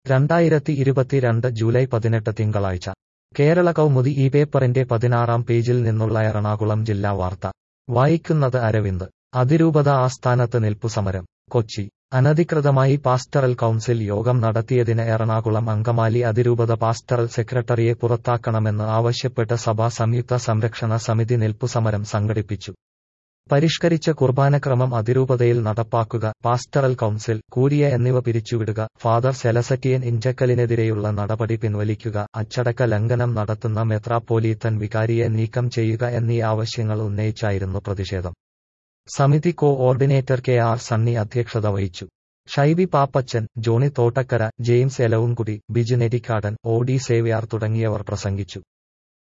രണ്ടായിരത്തി ഇരുപത്തിരണ്ട് ജൂലൈ പതിനെട്ട് തിങ്കളാഴ്ച കേരള കൗമുദി ഈ പേപ്പറിന്റെ പതിനാറാം പേജിൽ നിന്നുള്ള എറണാകുളം ജില്ലാ വാർത്ത വായിക്കുന്നത് അരവിന്ദ് അതിരൂപത ആസ്ഥാനത്ത് നിൽപ്പുസമരം കൊച്ചി അനധികൃതമായി പാസ്റ്ററൽ കൗൺസിൽ യോഗം നടത്തിയതിന് എറണാകുളം അങ്കമാലി അതിരൂപത പാസ്റ്ററൽ സെക്രട്ടറിയെ പുറത്താക്കണമെന്ന് ആവശ്യപ്പെട്ട് സഭാ സംയുക്ത സംരക്ഷണ സമിതി നിൽപ്പുസമരം സംഘടിപ്പിച്ചു പരിഷ്കരിച്ച കുർബാനക്രമം അതിരൂപതയിൽ നടപ്പാക്കുക പാസ്റ്ററൽ കൗൺസിൽ കൂരിയ എന്നിവ പിരിച്ചുവിടുക ഫാദർ സെലസറ്റിയൻ ഇഞ്ചക്കലിനെതിരെയുള്ള നടപടി പിൻവലിക്കുക അച്ചടക്ക ലംഘനം നടത്തുന്ന മെത്രാപ്പോലീത്തൻ വികാരിയെ നീക്കം ചെയ്യുക എന്നീ ആവശ്യങ്ങൾ ഉന്നയിച്ചായിരുന്നു പ്രതിഷേധം സമിതി coordinator K R Sunny അധ്യക്ഷത വഹിച്ചു Shaiby Pappachan Johny Thottakkara James Elavumkudy Biju Nerikkadan O D Xavier തുടങ്ങിയവർ പ്രസംഗിച്ചു